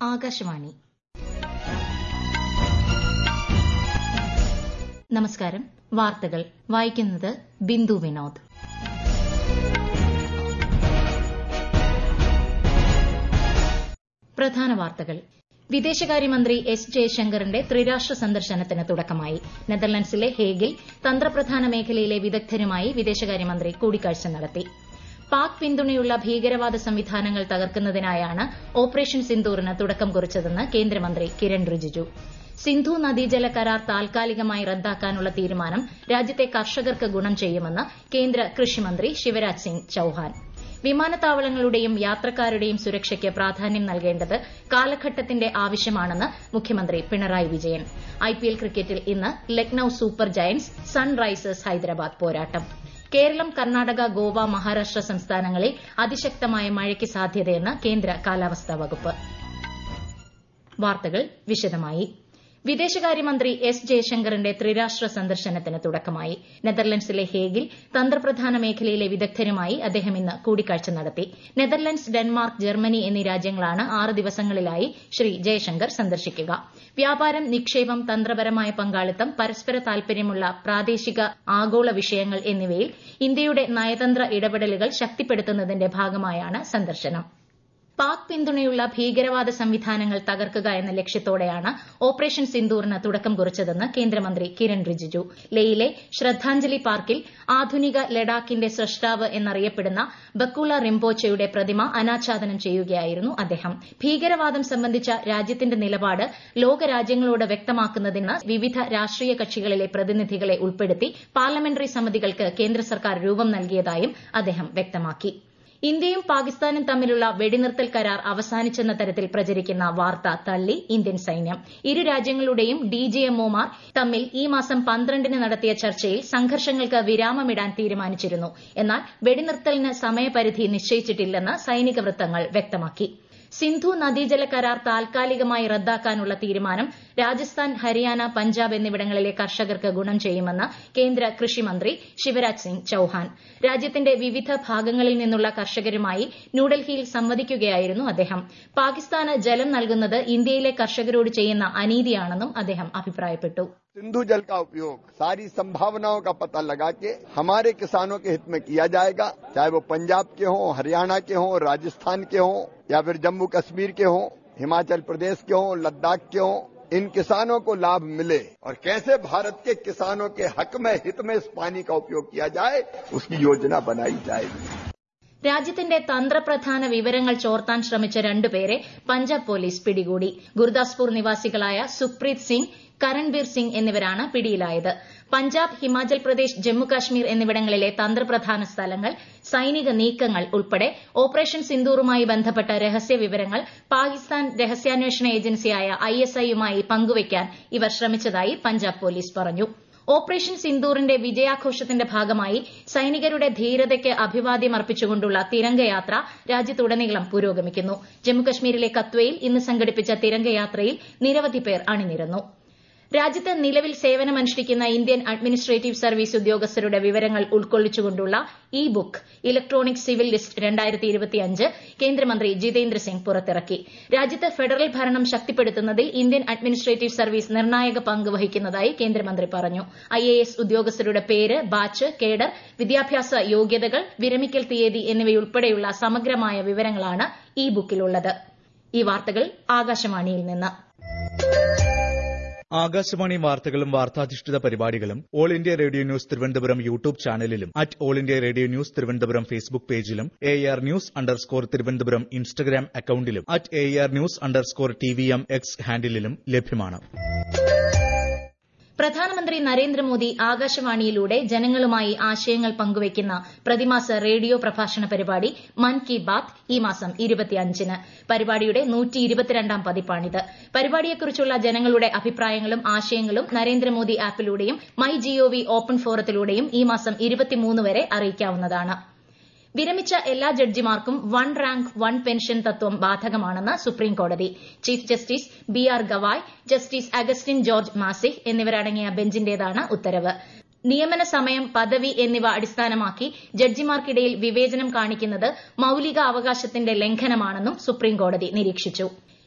ആകാശവാണി നമസ്കാരം വാർത്തകൾ വായിക്കുന്നത് ബിന്ദു വിനോദ് പ്രധാന വാർത്തകൾ വിദേശകാര്യമന്ത്രി എസ് ജയശങ്കറിന്റെ ത്രിരാഷ്ട്ര സന്ദർശനത്തിന് തുടക്കമായി നെതർലൻഡ്സിലെ ഹേഗിൽ തന്ത്രപ്രധാന മേഖലയിലെ വിദഗ്ധരുമായി വിദേശകാര്യമന്ത്രി കൂടിക്കാഴ്ച നടത്തി പാക് പിന്തുണയുള്ള ഭീകരവാദ സംവിധാനങ്ങൾ തകർക്കുന്നതിനായാണ് ഓപ്പറേഷൻ സിന്ദൂറിന് തുടക്കം കുറിച്ചതെന്ന് കേന്ദ്രമന്ത്രി കിരൺ റിജിജു സിന്ധു നദീജല കരാർ താൽക്കാലികമായി റദ്ദാക്കാനുള്ള തീരുമാനം രാജ്യത്തെ കർഷകർക്ക് ഗുണം ചെയ്യുമെന്ന് കേന്ദ്ര കൃഷിമന്ത്രി ശിവരാജ് സിംഗ് ചൌഹാൻ വിമാനത്താവളങ്ങളുടെയും യാത്രക്കാരുടെയും സുരക്ഷയ്ക്ക് പ്രാധാന്യം നൽകേണ്ടത് കാലഘട്ടത്തിന്റെ ആവശ്യമാണെന്ന് മുഖ്യമന്ത്രി പിണറായി വിജയൻ ഐപിഎൽ ക്രിക്കറ്റിൽ ഇന്ന് Lucknow Super Giants Sunrisers Hyderabad പോരാട്ടം കേരളം കർണാടക ഗോവ മഹാരാഷ്ട്ര സംസ്ഥാനങ്ങളിൽ അതിശക്തമായ മഴയ്ക്ക് സാധ്യതയെന്ന് കേന്ദ്ര കാലാവസ്ഥാ വകുപ്പ് വാർത്തകൾ വിശദമായി വിദേശകാര്യമന്ത്രി എസ് ജയശങ്കറിന്റെ ത്രിരാഷ്ട്ര സന്ദർശനത്തിന് തുടക്കമായി നെതർലൻഡ്സിലെ ഹേഗിൽ തന്ത്രപ്രധാന മേഖലയിലെ വിദഗ്ധരുമായി അദ്ദേഹം ഇന്ന് കൂടിക്കാഴ്ച നടത്തി നെതർലൻഡ്സ് ഡെൻമാർക്ക് ജർമ്മനി എന്നീ രാജ്യങ്ങളാണ് ആറ് ദിവസങ്ങളിലായി ശ്രീ ജയശങ്കർ സന്ദർശിക്കുക വ്യാപാരം നിക്ഷേപം തന്ത്രപരമായ പങ്കാളിത്തം പരസ്പര താൽപര്യമുള്ള പ്രാദേശിക ആഗോള വിഷയങ്ങൾ എന്നിവയിൽ ഇന്ത്യയുടെ നയതന്ത്ര ഇടപെടലുകൾ ശക്തിപ്പെടുത്തുന്നതിന്റെ ഭാഗമായാണ് സന്ദർശനം പാക് പിന്തുണയുള്ള ഭീകരവാദ സംവിധാനങ്ങൾ തകർക്കുക എന്ന ലക്ഷ്യത്തോടെയാണ് ഓപ്പറേഷൻ സിന്ദൂറിന് തുടക്കം കുറിച്ചതെന്ന് കേന്ദ്രമന്ത്രി കിരൺ റിജിജു ലേയിലെ ശ്രദ്ധാഞ്ജലി പാർക്കിൽ ആധുനിക ലഡാക്കിന്റെ സ്രഷ്ടാവ് എന്നറിയപ്പെടുന്ന ബക്കുള റിംപോച്ചയുടെ പ്രതിമ അനാച്ഛാദനം ചെയ്യുകയായിരുന്നു അദ്ദേഹം ഭീകരവാദം സംബന്ധിച്ച രാജ്യത്തിന്റെ നിലപാട് ലോകരാജ്യങ്ങളോട് വ്യക്തമാക്കുന്നതിന് വിവിധ രാഷ്ട്രീയ കക്ഷികളിലെ പ്രതിനിധികളെ ഉൾപ്പെടുത്തി പാർലമെന്ററി സമിതികൾക്ക് കേന്ദ്ര സർക്കാർ രൂപം നൽകിയതായും അദ്ദേഹം വ്യക്തമാക്കി ഇന്ത്യയും പാകിസ്ഥാനും തമ്മിലുള്ള വെടിനിർത്തൽ കരാർ അവസാനിച്ചെന്ന തരത്തിൽ പ്രചരിക്കുന്ന വാർത്ത തള്ളി ഇന്ത്യൻ സൈന്യം ഇരു രാജ്യങ്ങളുടെയും ഡിജിഎംഒമാർ തമ്മിൽ ഈ മാസം പന്ത്രണ്ടിന് നടത്തിയ ചർച്ചയിൽ സംഘർഷങ്ങൾക്ക് വിരാമമിടാൻ തീരുമാനിച്ചിരുന്നു എന്നാൽ വെടിനിർത്തലിന് സമയപരിധി നിശ്ചയിച്ചിട്ടില്ലെന്ന് സൈനിക വൃത്തങ്ങൾ വ്യക്തമാക്കി സിന്ധു നദീജല കരാർ താൽക്കാലികമായി റദ്ദാക്കാനുള്ള തീരുമാനം രാജസ്ഥാൻ ഹരിയാന പഞ്ചാബ് എന്നിവിടങ്ങളിലെ കർഷകർക്ക് ഗുണം ചെയ്യുമെന്ന് കേന്ദ്ര കൃഷിമന്ത്രി ശിവരാജ് സിംഗ് ചൌഹാൻ രാജ്യത്തിന്റെ വിവിധ ഭാഗങ്ങളിൽ നിന്നുള്ള കർഷകരുമായി ന്യൂഡൽഹിയിൽ സംവദിക്കുകയായിരുന്നു അദ്ദേഹം പാകിസ്ഥാന് ജലം നൽകുന്നത് ഇന്ത്യയിലെ കർഷകരോട് ചെയ്യുന്ന അനീതിയാണെന്നും അദ്ദേഹം അഭിപ്രായപ്പെട്ടു सिंधु जल का उपयोग सारी संभावनाओं का पता लगा के हमारे किसानों के हित में किया जाएगा चाहे वो पंजाब के हों हरियाणा के हों राजस्थान के हों या फिर जम्मू कश्मीर के हों हिमाचल प्रदेश के हों लद्दाख के हों इन किसानों को लाभ मिले और कैसे भारत के किसानों के हक में हित में इस पानी का उपयोग किया जाए उसकी योजना बनाई जाएगी രാജ്യത്തിന്റെ തന്ത്രപ്രധാന വിവരങ്ങൾ ചോർത്താൻ ശ്രമിച്ച രണ്ടുപേരെ പഞ്ചാബ് പോലീസ് പിടികൂടി ഗുർദാസ്പൂർ നിവാസികളായ സുപ്രീത് സിംഗ് കരൺബീർ സിംഗ് എന്നിവരാണ് പിടിയിലായത് പഞ്ചാബ് ഹിമാചൽ പ്രദേശ് ജമ്മുകാശ്മീർ എന്നിവിടങ്ങളിലെ തന്ത്രപ്രധാന സ്ഥലങ്ങൾ സൈനിക നീക്കങ്ങൾ ഉൾപ്പെടെ ഓപ്പറേഷൻ സിന്ദൂറുമായി ബന്ധപ്പെട്ട രഹസ്യ വിവരങ്ങൾ പാകിസ്ഥാൻ രഹസ്യാന്വേഷണ ഏജൻസിയായ ഐഎസ്ഐയുമായി പങ്കുവയ്ക്കാൻ ഇവർ ശ്രമിച്ചതായി പഞ്ചാബ് പോലീസ് പറഞ്ഞു ഓപ്പറേഷൻ സിന്ദൂറിന്റെ വിജയാഘോഷത്തിന്റെ ഭാഗമായി സൈനികരുടെ ധീരതയ്ക്ക് അഭിവാദ്യം അർപ്പിച്ചുകൊണ്ടുള്ള തിരംഗയാത്ര രാജ്യത്തുടനീളം പുരോഗമിക്കുന്നു ജമ്മുകശ്മീരിലെ കത്വയിൽ ഇന്ന് സംഘടിപ്പിച്ച തിരംഗയാത്രയിൽ നിരവധി പേർ അണിനിരന്നു രാജ്യത്ത് നിലവിൽ സേവനമനുഷ്ഠിക്കുന്ന ഇന്ത്യൻ അഡ്മിനിസ്ട്രേറ്റീവ് സർവീസ് ഉദ്യോഗസ്ഥരുടെ വിവരങ്ങൾ ഉൾക്കൊള്ളിച്ചുകൊണ്ടുള്ള e book electronic civil list കേന്ദ്രമന്ത്രി ജിതേന്ദ്ര സിംഗ് പുറത്തിറക്കി രാജ്യത്ത് ഫെഡറൽ ഭരണം ശക്തിപ്പെടുത്തുന്നതിൽ ഇന്ത്യൻ അഡ്മിനിസ്ട്രേറ്റീവ് സർവീസ് നിർണായക പങ്ക് വഹിക്കുന്നതായി കേന്ദ്രമന്ത്രി പറഞ്ഞു ഐഎഎസ് ഉദ്യോഗസ്ഥരുടെ പേര് ബാച്ച് കേഡർ വിദ്യാഭ്യാസ യോഗ്യതകൾ വിരമിക്കൽ തീയതി എന്നിവയുൾപ്പെടെയുള്ള സമഗ്രമായ വിവരങ്ങളാണ് ഇ ബുക്കിലുള്ളത് ഈ വാർത്തകൾ ആകാശവാണിയിൽ നിന്ന് ആകാശവാണി വാർത്തകളും വാർത്താധിഷ്ഠിത പരിപാടികളും All India Radio news Thiruvananthapuram YouTube ചാനലിലും at All India Radio news Thiruvananthapuram Facebook പേജിലും A R news underscore Thiruvananthapuram Instagram അക്കൌണ്ടിലും at A R news underscore T V M X ഹാൻഡിലും ലഭ്യമാണ് പ്രധാനമന്ത്രി നരേന്ദ്രമോദി ആകാശവാണിയിലൂടെ ജനങ്ങളുമായി ആശയങ്ങൾ പങ്കുവയ്ക്കുന്ന പ്രതിമാസ റേഡിയോ പ്രഭാഷണ പരിപാടി മൻ കി ബാത്ത് ഈ മാസം ഇരുപത്തിയഞ്ചിന് പരിപാടിയുടെ നൂറ്റിയിരുപത്തിരണ്ടാം പതിപ്പാണിത് പരിപാടിയെക്കുറിച്ചുള്ള ജനങ്ങളുടെ അഭിപ്രായങ്ങളും ആശയങ്ങളും നരേന്ദ്രമോദി ആപ്പിലൂടെയും മൈ ജിഒവി ഓപ്പൺ ഫോറത്തിലൂടെയും ഈ മാസം ഇരുപത്തിമൂന്ന് വരെ അറിയിക്കാവുന്നതാണ് വിരമിച്ച എല്ലാ ജഡ്ജിമാർക്കും വൺ റാങ്ക് വൺ പെൻഷൻ തത്വം ബാധകമാണെന്ന് സുപ്രീംകോടതി chief justice B R Gavai justice Augustine George Masih എന്നിവരടങ്ങിയ ബെഞ്ചിന്റേതാണ് ഉത്തരവ് നിയമന സമയം പദവി എന്നിവ അടിസ്ഥാനമാക്കി ജഡ്ജിമാർക്കിടയിൽ വിവേചനം കാണിക്കുന്നത് മൌലിക അവകാശത്തിന്റെ ലംഘനമാണെന്നും സുപ്രീംകോടതി നിരീക്ഷിച്ചു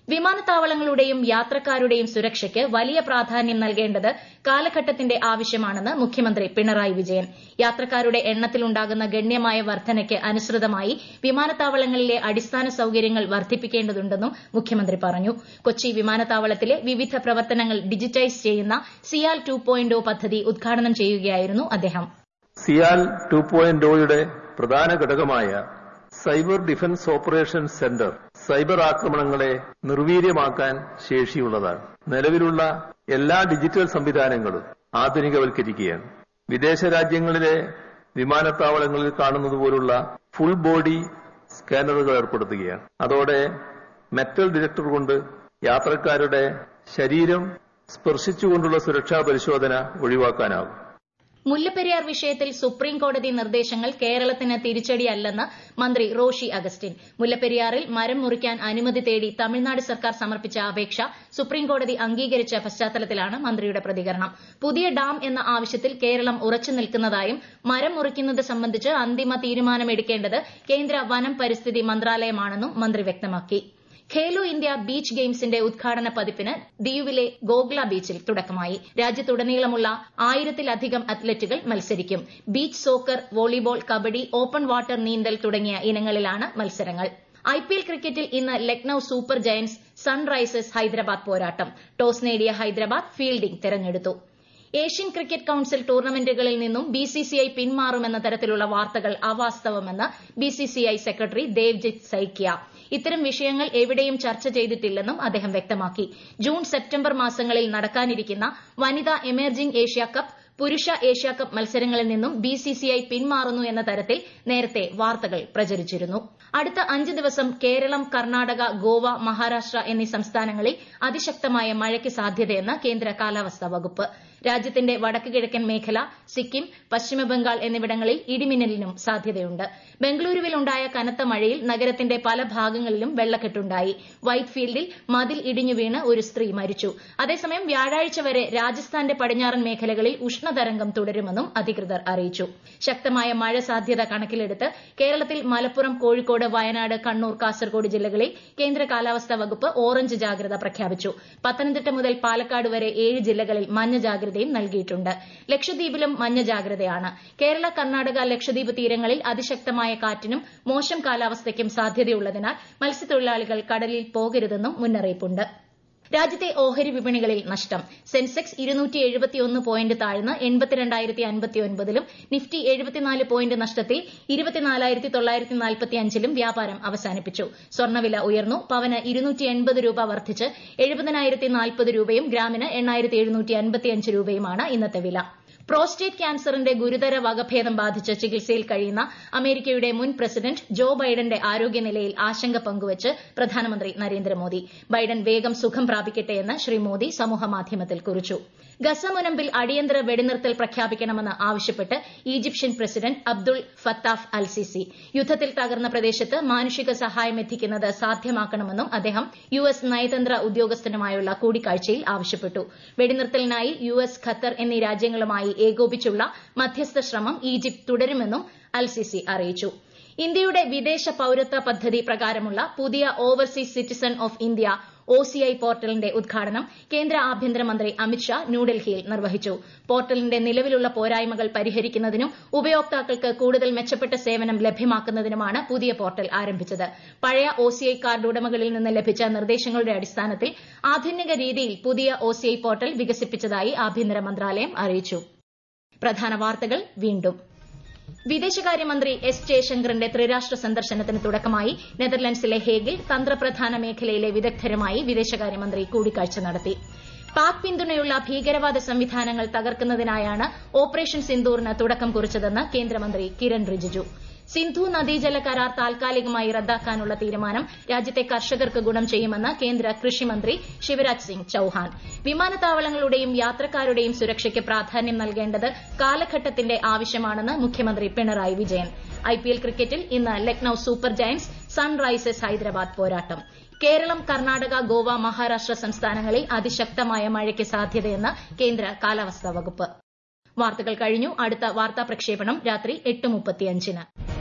വിമാനത്താവളങ്ങളുടെയും യാത്രക്കാരുടെയും സുരക്ഷയ്ക്ക് വലിയ പ്രാധാന്യം നൽകേണ്ടത് കാലഘട്ടത്തിന്റെ ആവശ്യമാണെന്ന് മുഖ്യമന്ത്രി പിണറായി വിജയൻ യാത്രക്കാരുടെ എണ്ണത്തിലുണ്ടാകുന്ന ഗണ്യമായ വർധനയ്ക്ക് അനുസൃതമായി വിമാനത്താവളങ്ങളിലെ അടിസ്ഥാന സൌകര്യങ്ങൾ വർദ്ധിപ്പിക്കേണ്ടതുണ്ടെന്നും മുഖ്യമന്ത്രി പറഞ്ഞു കൊച്ചി വിമാനത്താവളത്തിലെ വിവിധ പ്രവർത്തനങ്ങൾ ഡിജിറ്റൈസ് ചെയ്യുന്ന സിയാൽ ടു പോയിന്റ് പദ്ധതി ഉദ്ഘാടനം ചെയ്യുകയായിരുന്നു അദ്ദേഹം സിയാൽ ടു പോയിന്റ് പ്രധാന ഘടകമായ cyber defence operation centre cyber ആക്രമണങ്ങളെ നിർവീര്യമാക്കാൻ ശേഷിയുള്ളതാണ് നിലവിലുള്ള എല്ലാ ഡിജിറ്റൽ സംവിധാനങ്ങളും ആധുനികവൽക്കരിക്കുകയാണ് വിദേശ രാജ്യങ്ങളിലെ വിമാനത്താവളങ്ങളിൽ കാണുന്നത് പോലുള്ള ഫുൾ ബോഡി സ്കാനറുകൾ ഏർപ്പെടുത്തുകയാണ് അതോടെ മെറ്റൽ ഡിറ്റക്ടർ കൊണ്ട് യാത്രക്കാരുടെ ശരീരം സ്പർശിച്ചുകൊണ്ടുള്ള സുരക്ഷാ പരിശോധന ഒഴിവാക്കാനാകും മുല്ലപ്പെരിയാർ വിഷയത്തിൽ സുപ്രീം കോടതി നിർദ്ദേശങ്ങൾ കേരളത്തിന് തിരിച്ചടിയല്ലെന്ന് മന്ത്രി റോഷി അഗസ്റ്റിൻ മുല്ലപ്പെരിയാറിൽ മരം മുറിക്കാൻ അനുമതി തേടി തമിഴ്നാട് സർക്കാർ സമർപ്പിച്ച അപേക്ഷ സുപ്രീം കോടതി അംഗീകരിച്ച പശ്ചാത്തലത്തിലാണ് മന്ത്രിയുടെ പ്രതികരണം പുതിയ ഡാം എന്ന ആവശ്യത്തിൽ കേരളം ഉറച്ചു നിൽക്കുന്നതായും മരം മുറിക്കുന്നത് സംബന്ധിച്ച് അന്തിമ തീരുമാനമെടുക്കേണ്ടത് കേന്ദ്ര വനം പരിസ്ഥിതി മന്ത്രാലയമാണെന്നും മന്ത്രി വ്യക്തമാക്കി ഖേലോ ഇന്ത്യ ബീച്ച് ഗെയിംസിന്റെ ഉദ്ഘാടന പതിപ്പിന് ദിയുവിലെ ഗോഗ്ല ബീച്ചിൽ തുടക്കമായി രാജ്യത്തുടനീളമുള്ള ആയിരത്തിലധികം അത്ലറ്റുകൾ മത്സരിക്കും beach soccer volleyball kabaddi open water നീന്തൽ തുടങ്ങിയ ഇനങ്ങളിലാണ് മത്സരങ്ങൾ ഐപിഎൽ ക്രിക്കറ്റിൽ ഇന്ന് Lucknow Super Giants Sunrisers Hyderabad പോരാട്ടം ടോസ് നേടിയ ഹൈദരാബാദ് ഫീൽഡിംഗ് തെരഞ്ഞെടുത്തു ഏഷ്യൻ ക്രിക്കറ്റ് കൌൺസിൽ ടൂർണമെന്റുകളിൽ നിന്നും ബിസിസിഐ പിന്മാറുമെന്ന തരത്തിലുള്ള വാർത്തകൾ അവാസ്തവമെന്ന് ബിസിസിഐ സെക്രട്ടറി ദേവ്ജിത്ത് സൈക്കിയ ഇത്തരം വിഷയങ്ങൾ എവിടെയും ചർച്ച ചെയ്തിട്ടില്ലെന്നും അദ്ദേഹം വ്യക്തമാക്കി ജൂൺ സെപ്റ്റംബർ മാസങ്ങളിൽ നടക്കാനിരിക്കുന്ന വനിതാ എമർജിംഗ് ഏഷ്യ കപ്പ് പുരുഷ ഏഷ്യ കപ്പ് മത്സരങ്ങളിൽ നിന്നും ബിസിസിഐ പിന്മാറുന്നു എന്ന തരത്തിൽ നേരത്തെ വാർത്തകൾ പ്രചരിച്ചിരുന്നു അടുത്ത അഞ്ച് ദിവസം കേരളം കർണാടക ഗോവ മഹാരാഷ്ട്ര എന്നീ സംസ്ഥാനങ്ങളിൽ അതിശക്തമായ മഴയ്ക്ക് സാധ്യതയെന്ന് കേന്ദ്ര കാലാവസ്ഥാ വകുപ്പ് രാജ്യത്തിന്റെ വടക്ക് കിഴക്കൻ മേഖല സിക്കിം പശ്ചിമബംഗാൾ എന്നിവിടങ്ങളിൽ ഇടിമിന്നലിനും സാധ്യതയുണ്ട് ബംഗളൂരുവിൽ ഉണ്ടായ കനത്ത മഴയിൽ നഗരത്തിന്റെ പല ഭാഗങ്ങളിലും വെള്ളക്കെട്ടുണ്ടായി വൈറ്റ്ഫീൽഡിൽ മതിൽ ഇടിഞ്ഞു വീണ് ഒരു സ്ത്രീ മരിച്ചു അതേസമയം വ്യാഴാഴ്ച വരെ രാജസ്ഥാന്റെ പടിഞ്ഞാറൻ മേഖലകളിൽ ഉഷ്ണതരംഗം തുടരുമെന്നും അധികൃതർ അറിയിച്ചു ശക്തമായ മഴ സാധ്യത കണക്കിലെടുത്ത് കേരളത്തിൽ മലപ്പുറം കോഴിക്കോട് വയനാട് കണ്ണൂർ കാസർഗോഡ് ജില്ലകളിൽ കേന്ദ്ര കാലാവസ്ഥാ വകുപ്പ് ഓറഞ്ച് ജാഗ്രത പ്രഖ്യാപിച്ചു പത്തനംതിട്ട മുതൽ പാലക്കാട് വരെ ഏഴ് ജില്ലകളിൽ മഞ്ഞ ജാഗ്രതയും നൽകിയിട്ടുണ്ട് ലക്ഷദ്വീപിലും മഞ്ഞ ജാഗ്രതയാണ് കേരള കർണാടക ലക്ഷദ്വീപ് തീരങ്ങളിൽ അതിശക്തമായ കാറ്റിനും മോശം കാലാവസ്ഥയ്ക്കും സാധ്യതയുള്ളതിനാൽ മത്സ്യത്തൊഴിലാളികൾ കടലിൽ പോകരുതെന്നും മുന്നറിയിപ്പുണ്ട് രാജ്യത്തെ ഓഹരി വിപണികളിൽ നഷ്ടം സെൻസെക്സ് ഇരുന്നൂറ്റി എഴുപത്തിയൊന്ന് പോയിന്റ് താഴ്ന്ന് എൺപത്തിരണ്ടായിരത്തി അൻപത്തിയൊൻപതിലും നിഫ്റ്റി എഴുപത്തിനാല് പോയിന്റ് നഷ്ടത്തിൽ ഇരുപത്തിനാലായിരത്തി തൊള്ളായിരത്തി നാൽപ്പത്തിയഞ്ചിലും വ്യാപാരം അവസാനിപ്പിച്ചു സ്വർണ്ണവില ഉയർന്നു പവന് ഇരുന്നൂറ്റി എൺപത് രൂപ വർദ്ധിച്ച് എഴുപതിനായിരത്തി നാൽപ്പത് രൂപയും ഗ്രാമിന് എണ്ണായിരത്തി എഴുന്നൂറ്റി അൻപത്തിയഞ്ച് രൂപയുമാണ് ഇന്നത്തെ വില പ്രോസ്റ്റേറ്റ് ക്യാൻസറിന്റെ ഗുരുതര വകഭേദം ബാധിച്ച് ചികിത്സയിൽ കഴിയുന്ന അമേരിക്കയുടെ മുൻ പ്രസിഡന്റ് ജോ ബൈഡന്റെ ആരോഗ്യനിലയിൽ ആശങ്ക പങ്കുവച്ച് പ്രധാനമന്ത്രി നരേന്ദ്രമോദി ബൈഡൻ വേഗം സുഖം പ്രാപിക്കട്ടെയെന്ന് ശ്രീ മോദി സമൂഹമാധ്യമത്തിൽ കുറിച്ചു ഗസ മുനമ്പിൽ അടിയന്തര വെടിനിർത്തൽ പ്രഖ്യാപിക്കണമെന്ന് ആവശ്യപ്പെട്ട് Egyptian president Abdel Fattah al Sisi യുദ്ധത്തിൽ തകർന്ന പ്രദേശത്ത് മാനുഷിക സഹായം എത്തിക്കുന്നത് സാധ്യമാക്കണമെന്നും അദ്ദേഹം യു എസ് നയതന്ത്ര ഉദ്യോഗസ്ഥനുമായുള്ള കൂടിക്കാഴ്ചയിൽ ആവശ്യപ്പെട്ടു വെടിനിർത്തലിനായി യു എസ് ഖത്തർ എന്നീ രാജ്യങ്ങളുമായി ഏകോപിച്ചുള്ള മധ്യസ്ഥ ശ്രമം ഈജിപ്ത് തുടരുമെന്നും അൽ സിസി അറിയിച്ചു ഇന്ത്യയുടെ വിദേശ പൌരത്വ പദ്ധതി പ്രകാരമുള്ള പുതിയ overseas citizen of India OCI പോർട്ടലിന്റെ ഉദ്ഘാടനം കേന്ദ്ര ആഭ്യന്തരമന്ത്രി അമിത്ഷാ ന്യൂഡൽഹിയിൽ നിർവഹിച്ചു പോർട്ടലിന്റെ നിലവിലുള്ള പോരായ്മകൾ പരിഹരിക്കുന്നതിനും ഉപയോക്താക്കൾക്ക് കൂടുതൽ മെച്ചപ്പെട്ട സേവനം ലഭ്യമാക്കുന്നതിനുമാണ് പുതിയ പോർട്ടൽ ആരംഭിച്ചത് പഴയ ഒസിഐ കാർഡ് ഉടമകളിൽ നിന്ന് ലഭിച്ച നിർദ്ദേശങ്ങളുടെ അടിസ്ഥാനത്തിൽ ആധുനിക രീതിയിൽ പുതിയ ഒസിഐ പോർട്ടൽ വികസിപ്പിച്ചതായി ആഭ്യന്തര മന്ത്രാലയം അറിയിച്ചു പ്രധാന വാർത്തകൾ വീണ്ടും വിദേശകാര്യമന്ത്രി എസ് ജയശങ്കറിന്റെ ത്രിരാഷ്ട്ര സന്ദർശനത്തിന് തുടക്കമായി നെതർലൻഡ്സിലെ ഹേഗിൽ തന്ത്രപ്രധാന മേഖലയിലെ വിദഗ്ധരുമായി വിദേശകാര്യമന്ത്രി കൂടിക്കാഴ്ച നടത്തി പാക് പിന്തുണയുള്ള ഭീകരവാദ സംവിധാനങ്ങൾ തകർക്കുന്നതിനായാണ് ഓപ്പറേഷൻ സിന്ദൂറിന് തുടക്കം കുറിച്ചതെന്ന് കേന്ദ്രമന്ത്രി കിരൺ റിജിജു സിന്ധു നദീജല കരാർ താൽക്കാലികമായി റദ്ദാക്കാനുള്ള തീരുമാനം രാജ്യത്തെ കർഷകർക്ക് ഗുണം ചെയ്യുമെന്ന് കേന്ദ്ര കൃഷിമന്ത്രി ശിവരാജ് സിംഗ് ചൌഹാൻ വിമാനത്താവളങ്ങളുടെയും യാത്രക്കാരുടെയും സുരക്ഷയ്ക്ക് പ്രാധാന്യം നൽകേണ്ടത് കാലഘട്ടത്തിന്റെ ആവശ്യമാണെന്ന് മുഖ്യമന്ത്രി പിണറായി വിജയൻ ഐപിഎൽ ക്രിക്കറ്റിൽ ഇന്ന് Lucknow Super Giants Sunrisers Hyderabad പോരാട്ടം കേരളം കർണാടക ഗോവ മഹാരാഷ്ട്ര സംസ്ഥാനങ്ങളിൽ അതിശക്തമായ മഴയ്ക്ക് സാധ്യതയെന്ന് കേന്ദ്ര കാലാവസ്ഥാ വകുപ്പ് വാർത്തകൾ കഴിഞ്ഞു അടുത്ത വാർത്താ പ്രക്ഷേപണം രാത്രി എട്ട് മുപ്പത്തിയഞ്ചിന്